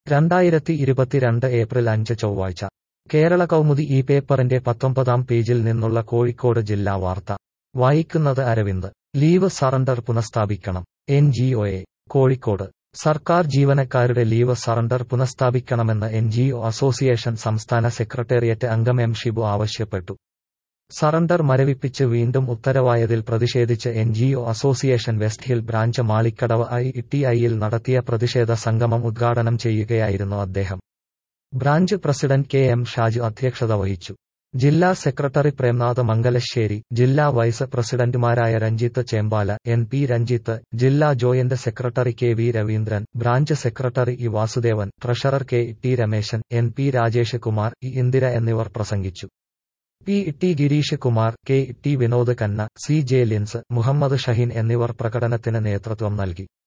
രണ്ടായിരത്തി ഇരുപത്തിരണ്ട് ഏപ്രിൽ അഞ്ച് ചൊവ്വാഴ്ച കേരള കൗമുദി ഈ പേപ്പറിന്റെ പത്തൊമ്പതാം പേജിൽ നിന്നുള്ള കോഴിക്കോട് ജില്ലാ വാർത്ത വായിക്കുന്നത് അരവിന്ദ് ലീവ് സറണ്ടർ പുനഃസ്ഥാപിക്കണം എൻ ജി ഒയെ കോഴിക്കോട് സർക്കാർ ജീവനക്കാരുടെ ലീവ് സറണ്ടർ പുനഃസ്ഥാപിക്കണമെന്ന് എൻ ജി ഒ അസോസിയേഷൻ സംസ്ഥാന സെക്രട്ടേറിയറ്റ് അംഗം എം ഷിബു ആവശ്യപ്പെട്ടു സറണ്ടർ മരവിപ്പിച്ച് വീണ്ടും ഉത്തരവായതിൽ പ്രതിഷേധിച്ച് N G O association west hill branch Malikkadavu I T ഐയിൽ നടത്തിയ പ്രതിഷേധ സംഗമം ഉദ്ഘാടനം ചെയ്യുകയായിരുന്നു അദ്ദേഹം branch president K M Shaju അധ്യക്ഷത വഹിച്ചു ജില്ലാ സെക്രട്ടറി പ്രേംനാഥ് മംഗലശ്ശേരി ജില്ലാ വൈസ് പ്രസിഡന്റുമാരായ രഞ്ജിത്ത് ചേമ്പാല എൻ പി രഞ്ജിത്ത് ജില്ലാ joint secretary K V Raveendran branch secretary E Vasudevan treasurer K T Rameshan N P Rajesh Kumar E Indira എന്നിവർ പ്രസംഗിച്ചു P T Girish Kumar K T Vinod കന്ന C J Lins Muhammad Shaheen എന്നിവർ പ്രകടനത്തിന് നേതൃത്വം നൽകി